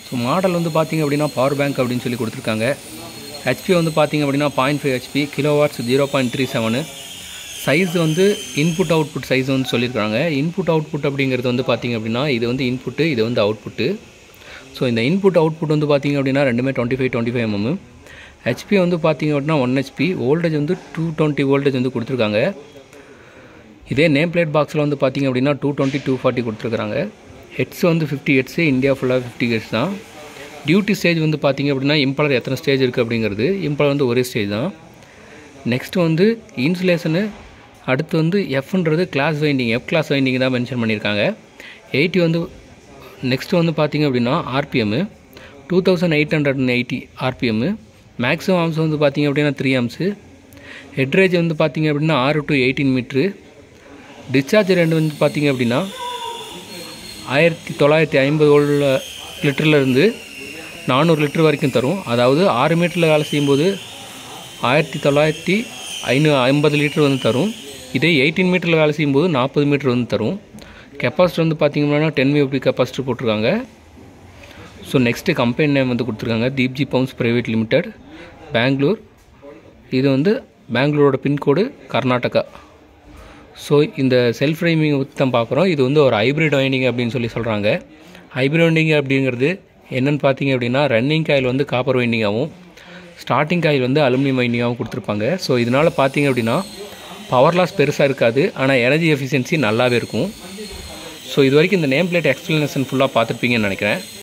so model வந்து பார்த்திங்க அப்படின்னா பவர் பேங்க் அப்படின்னு சொல்லி கொடுத்துருக்காங்க ஹெச்பி வந்து பார்த்திங்க அப்படின்னா point five HP kilowatts zero point three seven size வந்து இன்புட் அவுட்புட் சைஸ் வந்து சொல்லியிருக்காங்க இன்புட் அவுட்புட் அப்படிங்கிறது வந்து பார்த்திங்க அப்படின்னா இது வந்து இன்புட்டு இது வந்து அவுட்புட்டு ஸோ இந்த இன்புட் அவுட்புட் வந்து பார்த்திங்க அப்படின்னா ரெண்டுமே twenty five twenty five MM HP வந்து பார்த்திங்க அப்படின்னா ஒன் ஹெச்பி வோல்டேஜ் வந்து டூ டுவெண்ட்டி வோல்டேஜ் வந்து கொடுத்துருக்காங்க இதே நேம் பிளேட் பாக்ஸில் வந்து பார்த்திங்க அப்படின்னா டூ டுவெண்ட்டி டூ ஃபார்ட்டி கொடுத்துருக்காங்க ஹெட்ஸ் வந்து ஃபிஃப்டி ஹெட்ஸு இந்தியா ஃபுல்லாக ஃபிஃப்டி ஹெட்ஸ் தான் டியூட்டி ஸ்டேஜ் வந்து பார்த்திங்க அப்படின்னா இம்பலர் எத்தனை ஸ்டேஜ் இருக்குது அப்படிங்கிறது இம்பலர் வந்து ஒரே ஸ்டேஜ் தான் நெக்ஸ்ட் வந்து இன்சுலேஷனு அடுத்து வந்து எஃப்ன்றது class winding F class winding தான் மென்ஷன் பண்ணியிருக்காங்க எயிட்டி வந்து நெக்ஸ்ட் வந்து பார்த்திங்க அப்படின்னா RPM two thousand eight hundred and eighty RPM maximum amps வந்து பார்த்திங்க அப்படின்னா த்ரீ ஆம்ஸு ஹெட்ரேஜ் வந்து பார்த்திங்க அப்படின்னா ஆறு டு எயிட்டீன் மீட்ரு டிஸ்சார்ஜ் ரெண்டு வந்து பார்த்திங்க அப்படின்னா ஆயிரத்தி தொள்ளாயிரத்தி ஐம்பது உள்ள லிட்டர்லேருந்து நானூறு லிட்டர் வரைக்கும் தரும் அதாவது ஆறு மீட்டரில் வேலை செய்யும்போது ஆயிரத்தி தொள்ளாயிரத்தி ஐநூ ஐம்பது லிட்டர் வந்து தரும் இதே எயிட்டீன் மீட்டரில் வேலை செய்யும்போது நாற்பது மீட்டர் வந்து தரும் கெப்பாசிட்டி வந்து பார்த்திங்கன்னா டென் விபி கெப்பாசிட்டி போட்டிருக்காங்க ஸோ நெக்ஸ்ட்டு கம்பெனி நேம் வந்து கொடுத்துருக்காங்க Deepji pumps private limited Bangalore இது வந்து பெங்களூரோட பின்கோடு கர்நாடகா ஸோ இந்த செல்ஃப் ரைமிங் பற்றி தான் பார்க்குறோம் இது வந்து ஒரு ஹைப்ரிட் வைண்டிங் அப்படின்னு சொல்லி சொல்கிறாங்க ஹைப்ரிட் வைண்டிங் அப்படிங்கிறது என்னென்னு பார்த்தீங்க அப்படின்னா ரன்னிங் காயில் வந்து காப்பர் வைண்டிங்காகவும் ஸ்டார்டிங் காயில் வந்து அலுமினியம் வைண்டிங்காகவும் கொடுத்துருப்பாங்க ஸோ இதனால் பார்த்தீங்க அப்படின்னா பவர் லாஸ் பெருசாக இருக்காது ஆனால் எனர்ஜி எஃபிஷியன்சி நல்லாவே இருக்கும் ஸோ இது வரைக்கும் இந்த நேம் பிளேட் எக்ஸ்ப்ளனேஷன் ஃபுல்லாக பார்த்துருப்பீங்கன்னு நினைக்கிறேன்